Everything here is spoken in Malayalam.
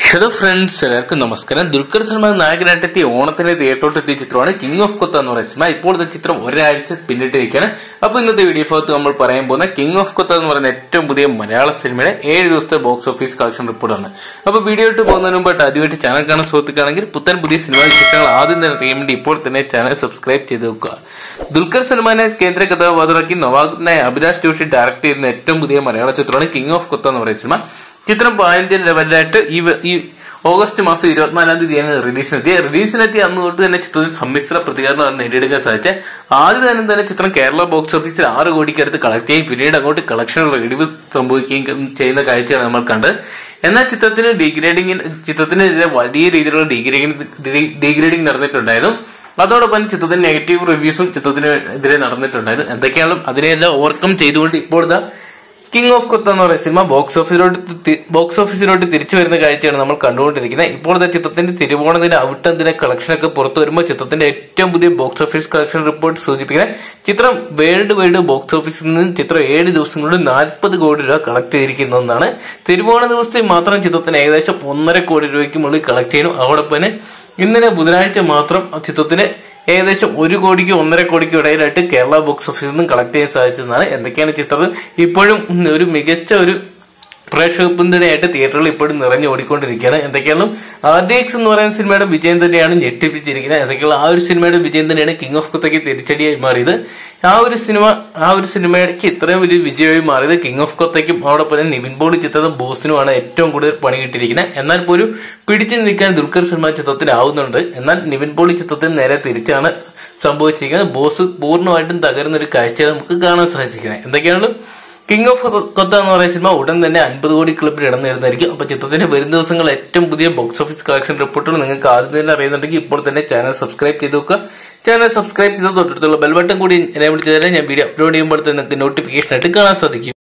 ഹലോ ഫ്രണ്ട്സ് എല്ലാവർക്കും നമസ്കാരം ദുൽഖർ സൽമാൻ നായകനായിട്ടെത്തിയ ഓണത്തിന് തിയേറ്ററോട്ട് എത്തിയ ചിത്രമാണ് കിങ് ഓഫ് കൊത്ത എന്ന് പറയുന്ന സിനിമ ഇപ്പോഴത്തെ ചിത്രം ഒരാഴ്ച പിന്നിട്ടിരിക്കുകയാണ് അപ്പൊ ഇന്നത്തെ വീഡിയോ ഭാഗത്ത് നമ്മൾ പറയാൻ പോകുന്ന കിങ് ഓഫ് കൊത്ത എന്ന് പറയുന്ന ഏറ്റവും പുതിയ മലയാള സിനിമയുടെ ഏഴ് ദിവസത്തെ ബോക്സ് ഓഫീസ് കളക്ഷൻ റിപ്പോർട്ടാണ് അപ്പൊ വീഡിയോ ഇട്ട് പോകുന്നതിന് മുമ്പായിട്ട് ആദ്യമായിട്ട് ചാനൽ കാണാൻ സുഹൃത്തുക്കാണെങ്കിൽ പുത്തൻ പുതിയ സിനിമാ വിശേഷങ്ങൾ ആദ്യം തന്നെ അറിയാൻ വേണ്ടി ഇപ്പോൾ തന്നെ ചാനൽ സബ്സ്ക്രൈബ് ചെയ്ത് വെക്കുക ദുൽഖർ സൽമാനെ കേന്ദ്ര കഥാപാത്രമാക്കി നവാബിനെ അഭിലാഷ് ജോഷി ഡയറക്ട് ചെയ്യുന്ന ഏറ്റവും പുതിയ മലയാള ചിത്രമാണ് കിങ് ഓഫ് കൊത്ത എന്ന് പറയുന്ന സിനിമ ചിത്രം പാൻഡ്യൻ ലെവലിലായിട്ട് ഈ വ- ഈ ഓഗസ്റ്റ് മാസം ഇരുപത്തിനാലാം തീയതിയാണ് റിലീസിനെത്തിയ റിലീസിനെത്തിയ അന്ന് തൊട്ട് തന്നെ ചിത്രത്തിൽ സമ്മിശ്ര പ്രതികരണമാണ് നേടിയെടുക്കാൻ സാധിച്ചത് ആദ്യം തന്നെ തന്നെ ചിത്രം കേരള ബോക്സ് ഓഫീസിൽ ആറ് കോടിക്ക് അടുത്ത് കളക്ട് ചെയ്യും പിന്നീട് അങ്ങോട്ട് കളക്ഷൻ ഇടിവ് സംഭവിക്കുകയും ചെയ്യുന്ന കാഴ്ചയാണ് നമ്മൾ കണ്ടത് എന്നാൽ ചിത്രത്തിന് ഡീഗ്രേഡിംഗ് ചിത്രത്തിനെതിരെ വലിയ രീതിയിലുള്ള ഡീഗ്രേഡിംഗ് ഡീഗ്രേഡിംഗ് നടന്നിട്ടുണ്ടായിരുന്നു അതോടൊപ്പം ചിത്രത്തിന് നെഗറ്റീവ് റിവ്യൂസും ചിത്രത്തിന് എതിരെ നടന്നിട്ടുണ്ടായിരുന്നു എന്തൊക്കെയാണ് അതിനെല്ലാം ഓവർകം ചെയ്തുകൊണ്ട് ഇപ്പോൾ ഇതാ കിങ് ഓഫ് കൊത്ത എന്ന് പറയുന്ന സിനിമ ബോക്സ് ഓഫീസിലോട്ട് തി- ബോക്സ് ഓഫീസിലോട്ട് തിരിച്ചു വരുന്ന കാഴ്ചയാണ് നമ്മൾ കണ്ടുകൊണ്ടിരിക്കുന്നത് ഇപ്പോഴത്തെ ചിത്രത്തിന്റെ തിരുവോണത്തിന്റെ ഔട്ടത്തിന്റെ കളക്ഷനൊക്കെ പുറത്തു വരുമ്പോൾ ചിത്രത്തിന്റെ ഏറ്റവും പുതിയ ബോക്സ് ഓഫീസ് കളക്ഷൻ റിപ്പോർട്ട് സൂചിപ്പിക്കുന്നത് ചിത്രം വേൾഡ് വൈഡ് ബോക്സ് ഓഫീസിൽ നിന്ന് ചിത്രം ഏഴ് ദിവസങ്ങളിൽ നാൽപ്പത് കോടി രൂപ കളക്ട് ചെയ്തിരിക്കുന്നതാണ് തിരുവോണ ദിവസത്തിൽ മാത്രം ചിത്രത്തിന് ഏകദേശം ഒന്നര കോടി രൂപയ്ക്ക് മുകളിൽ കളക്ട് ചെയ്യണം അതോടൊപ്പം തന്നെ ഇന്നലെ ബുധനാഴ്ച മാത്രം ആ ചിത്രത്തിന് ഏകദേശം ഒരു കോടിക്ക് ഒന്നര കോടിക്ക് ഇടയിലായിട്ട് കേരള ബോക്സ് ഓഫീസിൽ നിന്നും കളക്ട് ചെയ്യാൻ സാധിച്ചതാണ് എന്തൊക്കെയാണ് ചിത്രം ഇപ്പോഴും ഒരു മികച്ച ഒരു പ്രേക്ഷക പിന്തുണയായിട്ട് തിയേറ്ററിൽ ഇപ്പോഴും നിറഞ്ഞു ഓടിക്കൊണ്ടിരിക്കുകയാണ് എന്തൊക്കെയാണ് ആർ ഡി എക്സ് എന്ന് പറയുന്ന സിനിമയുടെ വിജയം തന്നെയാണ് ഞെട്ടിപ്പിച്ചിരിക്കുന്നത് എന്തൊക്കെയുള്ള ആ ഒരു സിനിമയുടെ വിജയം തന്നെയാണ് കിങ് ഓഫ് കുത്തയ്ക്ക് തിരിച്ചടിയായി മാറിയത് ആ ഒരു സിനിമ ആ ഒരു സിനിമയ്ക്ക് ഇത്രയും വലിയ വിജയമായി മാറിയത് കിങ് ഓഫ് കൊത്തയ്ക്കും അതോടൊപ്പം തന്നെ നിവിൻ പോളി ചിത്രത്തും ബോസിനുമാണ് ഏറ്റവും കൂടുതൽ പണി കിട്ടിയിരിക്കുന്നത് എന്നാൽ പോലും പിടിച്ചു നിൽക്കാൻ ദുൽഖർ സിനിമ ചിത്രത്തിലാവുന്നുണ്ട് എന്നാൽ നിവിൻ പോളി ചിത്രത്തിൽ നേരെ തിരിച്ചാണ് സംഭവിച്ചിരിക്കുന്നത് ബോസ് പൂർണ്ണമായിട്ടും തകരുന്ന ഒരു കാഴ്ചയാണ് നമുക്ക് കാണാൻ സാധിക്കുന്നത് എന്തൊക്കെയാണ് കിങ് ഓഫ് കൊത്ത എന്ന് പറയുന്ന സിനിമ ഉടൻ തന്നെ അൻപത് കോടി ക്ലബിൽ ഇടം നേടുന്നതായിരിക്കും അപ്പൊ ചിത്രത്തിന്റെ വരും ദിവസങ്ങൾ ഏറ്റവും പുതിയ ബോക്സ് ഓഫീസ് കളക്ഷൻ റിപ്പോർട്ടുകൾ നിങ്ങൾക്ക് ആദ്യം തന്നെ അറിയുന്നുണ്ടെങ്കിൽ ഇപ്പോൾ തന്നെ ചാനൽ സബ്സ്ക്രൈബ് ചെയ്ത് വെക്കുക ചാനൽ സബ്സ്ക്രൈബ് ചെയ്ത് തൊട്ടടുത്തുള്ള ബെൽ ബട്ടൺ കൂടി എനേബിൾ ചെയ്താലേ ഞാൻ വീഡിയോ അപ്ലോഡ് ചെയ്യുമ്പോൾ നിങ്ങൾക്ക് നോട്ടിഫിക്കേഷൻ ആയിട്ട് കാണാൻ സാധിക്കും